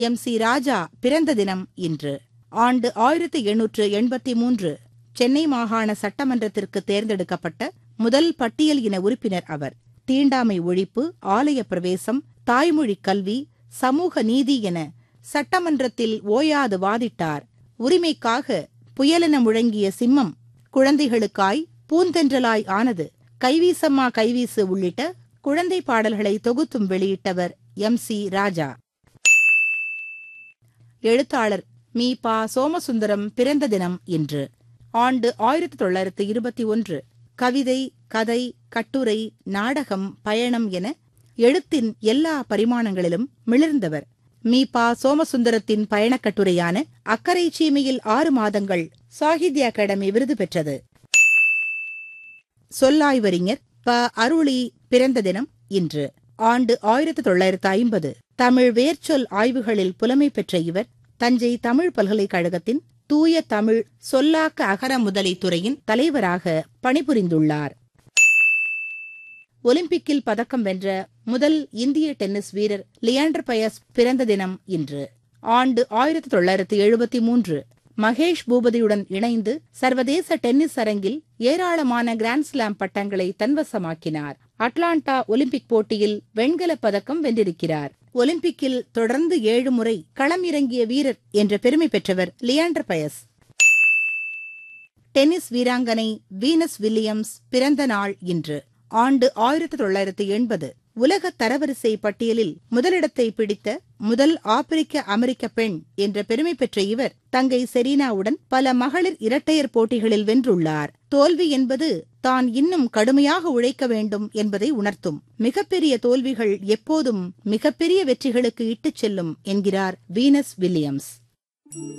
M C ராஜா பிறந்த தினம் இன்று ஆண்டு ஆயிரத்தி எண்ணூற்று எண்பத்தி மூன்று சென்னை மாகாண சட்டமன்றத்திற்கு தேர்ந்தெடுக்கப்பட்ட முதல் பட்டியல் இன உறுப்பினர் அவர் தீண்டாமை ஒழிப்பு ஆலய பிரவேசம் தாய்மொழி கல்வி சமூக நீதி என சட்டமன்றத்தில் ஓயாது வாதிட்டார் உரிமைக்காக புயலென முழங்கிய சிம்மம் குழந்தைகளுக்காய் பூந்தென்றலாய் ஆனது கைவீசம்மா கைவீசு உள்ளிட்ட குழந்தை பாடல்களை தொகுத்தும் வெளியிட்டவர் எம் சி ராஜா எழுத்தாளர் மீ பா சோமசுந்தரம் பிறந்த தினம் இன்று ஆண்டு ஆயிரத்தி தொள்ளாயிரத்து இருபத்தி ஒன்று கவிதை கதை கட்டுரை நாடகம் பயணம் என எழுத்தின் எல்லா பரிமாணங்களிலும் மிளிர்ந்தவர் மீ பா சோமசுந்தரத்தின் பயணக் கட்டுரையான அக்கரை சீமையில் ஆறு மாதங்கள் சாகித்ய அகாடமி விருது பெற்றது சொல்லாய்வறிஞர் ப அருளி பிறந்த தினம் இன்று ஆண்டு ஆயிரத்து தொள்ளாயிரத்து ஐம்பது தமிழ் வேர்ச்சொல் ஆய்வுகளில் புலமை பெற்ற இவர் தஞ்சை தமிழ் பல்கலைக்கழகத்தின் தூய தமிழ் சொல்லாக்க அகர முதலி துறையின் தலைவராக பணிபுரிந்துள்ளார் ஒலிம்பிக்கில் பதக்கம் வென்ற முதல் இந்திய டென்னிஸ் வீரர் லியாண்டர் பயஸ் பிறந்த தினம் இன்று ஆண்டு ஆயிரத்தி தொள்ளாயிரத்து எழுபத்தி மூன்று மகேஷ் பூபதியுடன் இணைந்து சர்வதேச டென்னிஸ் அரங்கில் ஏராளமான கிராண்ட்ஸ்லாம் பட்டங்களை தன்வசமாக்கினார் அட்லாண்டா ஒலிம்பிக் போட்டியில் வெண்கலப் பதக்கம் வென்றிருக்கிறார் ஒலிம்பிக்கில் தொடர்ந்து ஏழு முறை களம் இறங்கிய வீரர் என்ற பெருமை பெற்றவர் லியாண்டர் பயஸ் டென்னிஸ் வீராங்கனை வீனஸ் வில்லியம்ஸ் பிறந்த நாள் இன்று ஆண்டு ஆயிரத்தி தொள்ளாயிரத்து எண்பது உலக தரவரிசை பட்டியலில் முதலிடத்தை பிடித்த முதல் ஆப்பிரிக்க அமெரிக்க பெண் என்ற பெருமை பெற்ற இவர் தங்கை செரீனாவுடன் பல மகளிர் இரட்டையர் போட்டிகளில் வென்றுள்ளார் தோல்வி என்பது தான் இன்னும் கடுமையாக உழைக்க வேண்டும் என்பதை உணர்த்தும் மிகப்பெரிய தோல்விகள் எப்போதும் மிகப்பெரிய வெற்றிகளுக்கு இட்டுச் செல்லும் என்கிறார் வீனஸ் வில்லியம்ஸ்